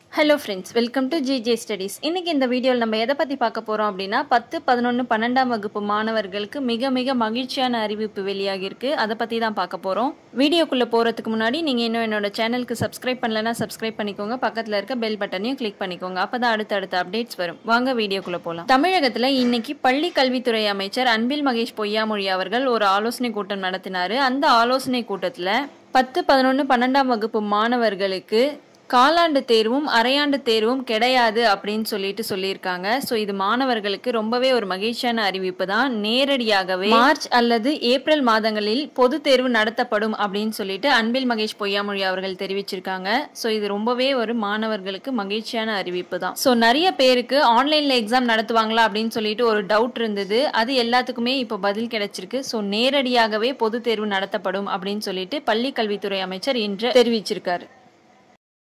hello friends welcome to GJ studies இன்னைக்கு இந்த வீடியோவில் நம்ம எதை பற்றி பார்க்க போகிறோம் அப்படின்னா பத்து பதினொன்று பன்னெண்டாம் வகுப்பு மாணவர்களுக்கு மிக மிக மகிழ்ச்சியான அறிவிப்பு வெளியாகிருக்கு அதை பற்றி தான் பார்க்க போகிறோம் வீடியோக்குள்ளே போகிறதுக்கு முன்னாடி நீங்கள் இன்னும் என்னோட சேனலுக்கு சப்ஸ்கிரைப் பண்ணலன்னா சப்ஸ்கிரைப் பண்ணிக்கோங்க பக்கத்தில் இருக்க பெல் பட்டனையும் கிளிக் பண்ணிக்கோங்க அப்போ தான் அடுத்தடுத்த அப்டேட்ஸ் வரும் வாங்க வீடியோக்குள்ளே போகலாம் தமிழகத்தில் இன்னைக்கு பள்ளி கல்வித்துறை அமைச்சர் அன்பில் மகேஷ் பொய்யாமொழி அவர்கள் ஒரு ஆலோசனை கூட்டம் நடத்தினார் அந்த ஆலோசனை கூட்டத்தில் பத்து பதினொன்று பன்னெண்டாம் வகுப்பு மாணவர்களுக்கு காலாண்டு தேர்வும் அரையாண்டு தேர்வும் கிடையாது அப்படின்னு சொல்லிட்டு சொல்லியிருக்காங்க ஸோ இது மாணவர்களுக்கு ரொம்பவே ஒரு மகிழ்ச்சியான அறிவிப்பு தான் நேரடியாகவே மார்ச் அல்லது ஏப்ரல் மாதங்களில் பொது தேர்வு நடத்தப்படும் அப்படின்னு சொல்லிட்டு அன்பில் மகேஷ் பொய்யாமொழி அவர்கள் தெரிவிச்சிருக்காங்க ஸோ இது ரொம்பவே ஒரு மாணவர்களுக்கு மகிழ்ச்சியான அறிவிப்பு தான் ஸோ நிறைய பேருக்கு ஆன்லைன்ல எக்ஸாம் நடத்துவாங்களா அப்படின்னு சொல்லிட்டு ஒரு டவுட் இருந்தது அது எல்லாத்துக்குமே இப்போ பதில் கிடைச்சிருக்கு ஸோ நேரடியாகவே பொது தேர்வு நடத்தப்படும் அப்படின்னு சொல்லிட்டு பள்ளி கல்வித்துறை அமைச்சர் இன்று தெரிவிச்சிருக்காரு